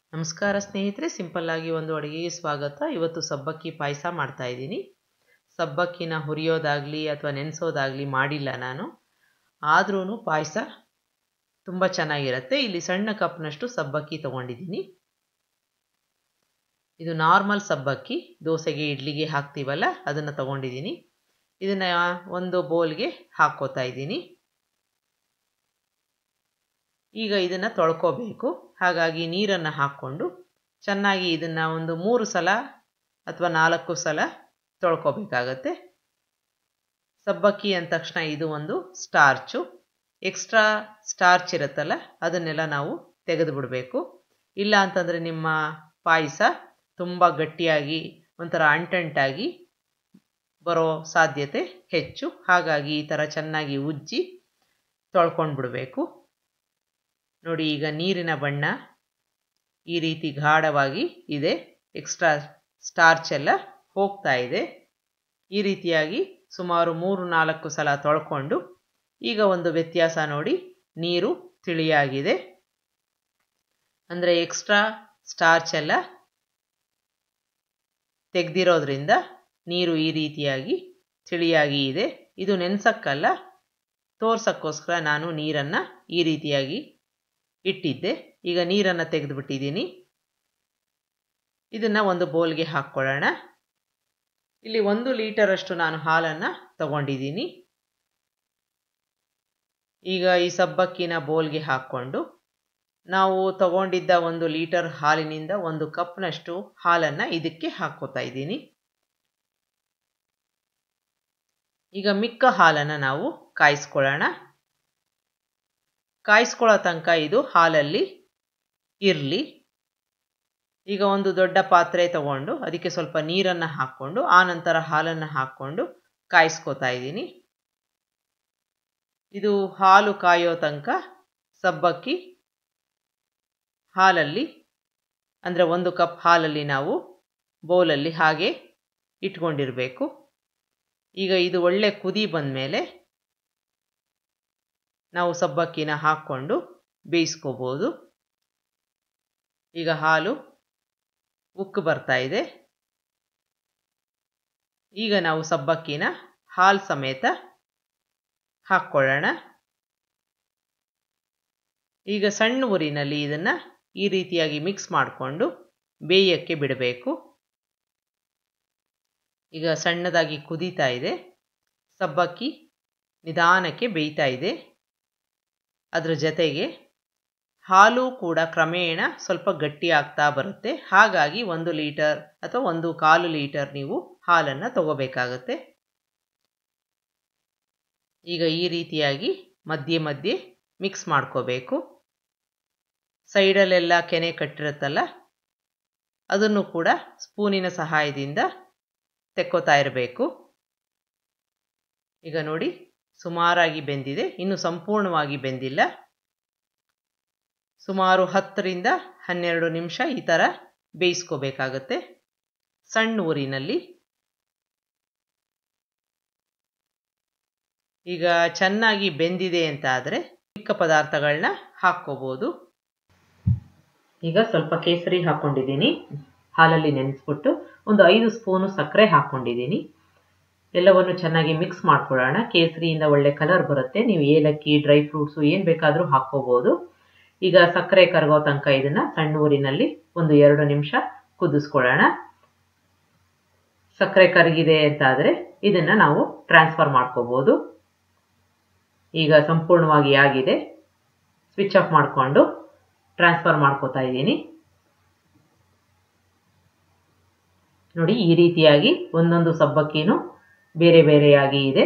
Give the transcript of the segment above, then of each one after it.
ನಮಸ್ಕಾರ ಸ್ನೇಹಿತರೆ ಸಿಂಪಲ್ ಆಗಿ ಒಂದು ಅಡುಗೆಗೆ ಸ್ವಾಗತ ಇವತ್ತು ಸಬ್ಬಕ್ಕಿ ಪಾಯಸ ಮಾಡ್ತಾ ಇದ್ದೀನಿ ಸಬ್ಬಕ್ಕಿನ ಹುರಿಯೋದಾಗಲಿ ಅಥವಾ ನೆನೆಸೋದಾಗಲಿ ಮಾಡಿಲ್ಲ ನಾನು ಆದ್ರೂ ಪಾಯಸ ತುಂಬ ಚೆನ್ನಾಗಿರುತ್ತೆ ಇಲ್ಲಿ ಸಣ್ಣ ಕಪ್ನಷ್ಟು ಸಬ್ಬಕ್ಕಿ ತೊಗೊಂಡಿದ್ದೀನಿ ಇದು ನಾರ್ಮಲ್ ಸಬ್ಬಕ್ಕಿ ದೋಸೆಗೆ ಇಡ್ಲಿಗೆ ಹಾಕ್ತೀವಲ್ಲ ಅದನ್ನು ತೊಗೊಂಡಿದ್ದೀನಿ ಇದನ್ನು ಒಂದು ಬೌಲ್ಗೆ ಹಾಕ್ಕೋತಾ ಇದ್ದೀನಿ ಈಗ ಇದನ್ನು ತೊಳ್ಕೋಬೇಕು ಹಾಗಾಗಿ ನೀರನ್ನು ಹಾಕ್ಕೊಂಡು ಚೆನ್ನಾಗಿ ಇದನ್ನು ಒಂದು ಮೂರು ಸಲ ಅಥವಾ ನಾಲ್ಕು ಸಲ ತೊಳ್ಕೊಬೇಕಾಗತ್ತೆ ಸಬ್ಬಕ್ಕಿ ಅಂದ ತಕ್ಷಣ ಇದು ಒಂದು ಸ್ಟಾರ್ಚು ಎಕ್ಸ್ಟ್ರಾ ಸ್ಟಾರ್ಚ್ ಇರುತ್ತಲ್ಲ ಅದನ್ನೆಲ್ಲ ನಾವು ತೆಗೆದು ಬಿಡಬೇಕು ಇಲ್ಲ ಅಂತಂದರೆ ನಿಮ್ಮ ಪಾಯಸ ತುಂಬ ಗಟ್ಟಿಯಾಗಿ ಒಂಥರ ಅಂಟಂಟಾಗಿ ಬರೋ ಸಾಧ್ಯತೆ ಹೆಚ್ಚು ಹಾಗಾಗಿ ಈ ಥರ ಚೆನ್ನಾಗಿ ಉಜ್ಜಿ ತೊಳ್ಕೊಂಡು ಬಿಡಬೇಕು ನೋಡಿ ಈಗ ನೀರಿನ ಬಣ್ಣ ಈ ರೀತಿ ಗಾಢವಾಗಿ ಇದೆ ಎಕ್ಸ್ಟ್ರಾ ಸ್ಟಾರ್ಚ್ ಎಲ್ಲ ಹೋಗ್ತಾ ಇದೆ ಈ ರೀತಿಯಾಗಿ ಸುಮಾರು ಮೂರು ನಾಲ್ಕು ಸಲ ತೊಳ್ಕೊಂಡು ಈಗ ಒಂದು ವ್ಯತ್ಯಾಸ ನೋಡಿ ನೀರು ತಿಳಿಯಾಗಿದೆ ಅಂದರೆ ಎಕ್ಸ್ಟ್ರಾ ಸ್ಟಾರ್ಚ್ ಎಲ್ಲ ತೆಗೆದಿರೋದ್ರಿಂದ ನೀರು ಈ ರೀತಿಯಾಗಿ ತಿಳಿಯಾಗಿ ಇದೆ ಇದು ನೆನೆಸಕ್ಕಲ್ಲ ತೋರ್ಸಕ್ಕೋಸ್ಕರ ನಾನು ನೀರನ್ನು ಈ ರೀತಿಯಾಗಿ ಇಟ್ಟಿದ್ದೆ ಈಗ ನೀರನ್ನು ತೆಗೆದುಬಿಟ್ಟಿದ್ದೀನಿ ಇದನ್ನು ಒಂದು ಬೌಲ್ಗೆ ಹಾಕ್ಕೊಳ್ಳೋಣ ಇಲ್ಲಿ ಒಂದು ಲೀಟರಷ್ಟು ನಾನು ಹಾಲನ್ನು ತಗೊಂಡಿದ್ದೀನಿ ಈಗ ಈ ಸಬ್ಬಕ್ಕಿನ ಬೌಲ್ಗೆ ಹಾಕ್ಕೊಂಡು ನಾವು ತಗೊಂಡಿದ್ದ ಒಂದು ಲೀಟರ್ ಹಾಲಿನಿಂದ ಒಂದು ಕಪ್ನಷ್ಟು ಹಾಲನ್ನು ಇದಕ್ಕೆ ಹಾಕ್ಕೋತಾ ಇದ್ದೀನಿ ಈಗ ಮಿಕ್ಕ ಹಾಲನ್ನು ನಾವು ಕಾಯಿಸ್ಕೊಳ್ಳೋಣ ಕಾಯಿಸ್ಕೊಳ್ಳೋ ತನಕ ಇದು ಹಾಲಲ್ಲಿ ಇರಲಿ ಈಗ ಒಂದು ದೊಡ್ಡ ಪಾತ್ರೆ ತಗೊಂಡು ಅದಕ್ಕೆ ಸ್ವಲ್ಪ ನೀರನ್ನು ಹಾಕ್ಕೊಂಡು ಆ ನಂತರ ಹಾಲನ್ನು ಹಾಕ್ಕೊಂಡು ಕಾಯಿಸ್ಕೋತಾ ಇದ್ದೀನಿ ಇದು ಹಾಲು ಕಾಯೋ ತನಕ ಸಬ್ಬಕ್ಕಿ ಹಾಲಲ್ಲಿ ಅಂದರೆ ಒಂದು ಕಪ್ ಹಾಲಲ್ಲಿ ನಾವು ಬೌಲಲ್ಲಿ ಹಾಗೆ ಇಟ್ಕೊಂಡಿರಬೇಕು ಈಗ ಇದು ಒಳ್ಳೆ ಕುದಿ ಬಂದ ಮೇಲೆ ನಾವು ಸಬ್ಬಕ್ಕಿನ ಹಾಕ್ಕೊಂಡು ಬೇಯಿಸ್ಕೋಬೋದು ಈಗ ಹಾಲು ಉಕ್ಕು ಬರ್ತಾ ಇದೆ ಈಗ ನಾವು ಸಬ್ಬಕ್ಕಿನ ಹಾಲು ಸಮೇತ ಹಾಕ್ಕೊಳ್ಳೋಣ ಈಗ ಸಣ್ಣ ಊರಿನಲ್ಲಿ ಇದನ್ನು ಈ ರೀತಿಯಾಗಿ ಮಿಕ್ಸ್ ಮಾಡಿಕೊಂಡು ಬೇಯಕ್ಕೆ ಬಿಡಬೇಕು ಈಗ ಸಣ್ಣದಾಗಿ ಕುದೀತಾ ಇದೆ ಸಬ್ಬಕ್ಕಿ ನಿಧಾನಕ್ಕೆ ಬೇಯ್ತಾ ಇದೆ ಅದರ ಜೊತೆಗೆ ಹಾಲು ಕೂಡ ಕ್ರಮೇಣ ಸ್ವಲ್ಪ ಗಟ್ಟಿ ಆಗ್ತಾ ಬರುತ್ತೆ ಹಾಗಾಗಿ ಒಂದು ಲೀಟರ್ ಅಥವಾ ಒಂದು ಕಾಲು ಲೀಟರ್ ನೀವು ಹಾಲನ್ನು ತಗೋಬೇಕಾಗತ್ತೆ ಈಗ ಈ ರೀತಿಯಾಗಿ ಮಧ್ಯೆ ಮಧ್ಯೆ ಮಿಕ್ಸ್ ಮಾಡ್ಕೋಬೇಕು ಸೈಡಲ್ಲೆಲ್ಲ ಕೆನೆ ಕಟ್ಟಿರುತ್ತಲ್ಲ ಅದನ್ನು ಕೂಡ ಸ್ಪೂನಿನ ಸಹಾಯದಿಂದ ತೆಕ್ಕೋತಾ ಇರಬೇಕು ಈಗ ನೋಡಿ ಸುಮಾರಾಗಿ ಬೆಂದಿದೆ ಇನ್ನು ಸಂಪೂರ್ಣವಾಗಿ ಬೆಂದಿಲ್ಲ ಸುಮಾರು ಹತ್ತರಿಂದ ಹನ್ನೆರಡು ನಿಮಿಷ ಈ ಥರ ಬೇಯಿಸ್ಕೋಬೇಕಾಗತ್ತೆ ಸಣ್ಣ ಊರಿನಲ್ಲಿ ಈಗ ಚೆನ್ನಾಗಿ ಬೆಂದಿದೆ ಅಂತ ಆದರೆ ಮಿಕ್ಕ ಪದಾರ್ಥಗಳನ್ನ ಹಾಕ್ಕೋಬೋದು ಈಗ ಸ್ವಲ್ಪ ಕೇಸರಿ ಹಾಕ್ಕೊಂಡಿದ್ದೀನಿ ಹಾಲಲ್ಲಿ ನೆನೆಸ್ಬಿಟ್ಟು ಒಂದು ಐದು ಸ್ಪೂನು ಸಕ್ಕರೆ ಹಾಕ್ಕೊಂಡಿದ್ದೀನಿ ಎಲ್ಲವನ್ನು ಚೆನ್ನಾಗಿ ಮಿಕ್ಸ್ ಮಾಡ್ಕೊಳ್ಳೋಣ ಕೇಸರಿಯಿಂದ ಒಳ್ಳೆ ಕಲರ್ ಬರುತ್ತೆ ನೀವು ಏಲಕ್ಕಿ ಡ್ರೈ ಫ್ರೂಟ್ಸು ಏನು ಬೇಕಾದರೂ ಹಾಕ್ಕೋಬೋದು ಈಗ ಸಕ್ಕರೆ ಕರಗೋ ತನಕ ಇದನ್ನು ಸಣ್ಣ ಊರಿನಲ್ಲಿ ಒಂದು ಎರಡು ನಿಮಿಷ ಕುದಿಸ್ಕೊಳ್ಳೋಣ ಸಕ್ಕರೆ ಕರಗಿದೆ ಅಂತ ಆದರೆ ಇದನ್ನು ನಾವು ಟ್ರಾನ್ಸ್ಫರ್ ಮಾಡ್ಕೋಬೋದು ಈಗ ಸಂಪೂರ್ಣವಾಗಿ ಆಗಿದೆ ಸ್ವಿಚ್ ಆಫ್ ಮಾಡಿಕೊಂಡು ಟ್ರಾನ್ಸ್ಫರ್ ಮಾಡ್ಕೋತಾ ಇದ್ದೀನಿ ನೋಡಿ ಈ ರೀತಿಯಾಗಿ ಒಂದೊಂದು ಸಬ್ಬಕ್ಕಿನೂ ಬೇರೆ ಬೇರೆಯಾಗಿ ಇದೆ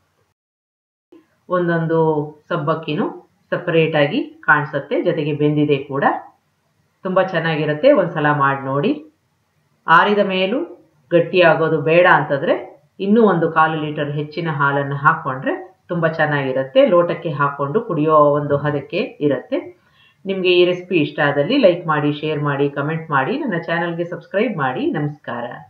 ಒಂದೊಂದು ಸಬ್ಬಕ್ಕಿನೂ ಸಪರೇಟಾಗಿ ಕಾಣಿಸುತ್ತೆ ಜೊತೆಗೆ ಬೆಂದಿದೆ ಕೂಡ ತುಂಬ ಚೆನ್ನಾಗಿರುತ್ತೆ ಒಂದು ಸಲ ಮಾಡಿ ನೋಡಿ ಆರಿದ ಮೇಲೂ ಗಟ್ಟಿಯಾಗೋದು ಬೇಡ ಅಂತಂದರೆ ಇನ್ನೂ ಒಂದು ಕಾಲು ಲೀಟರ್ ಹೆಚ್ಚಿನ ಹಾಲನ್ನು ಹಾಕ್ಕೊಂಡ್ರೆ ತುಂಬ ಚೆನ್ನಾಗಿರುತ್ತೆ ಲೋಟಕ್ಕೆ ಹಾಕ್ಕೊಂಡು ಕುಡಿಯೋ ಒಂದು ಹದಕ್ಕೆ ಇರುತ್ತೆ ನಿಮಗೆ ಈ ರೆಸಿಪಿ ಇಷ್ಟ ಆದಲ್ಲಿ ಲೈಕ್ ಮಾಡಿ ಶೇರ್ ಮಾಡಿ ಕಮೆಂಟ್ ಮಾಡಿ ನನ್ನ ಚಾನಲ್ಗೆ ಸಬ್ಸ್ಕ್ರೈಬ್ ಮಾಡಿ ನಮಸ್ಕಾರ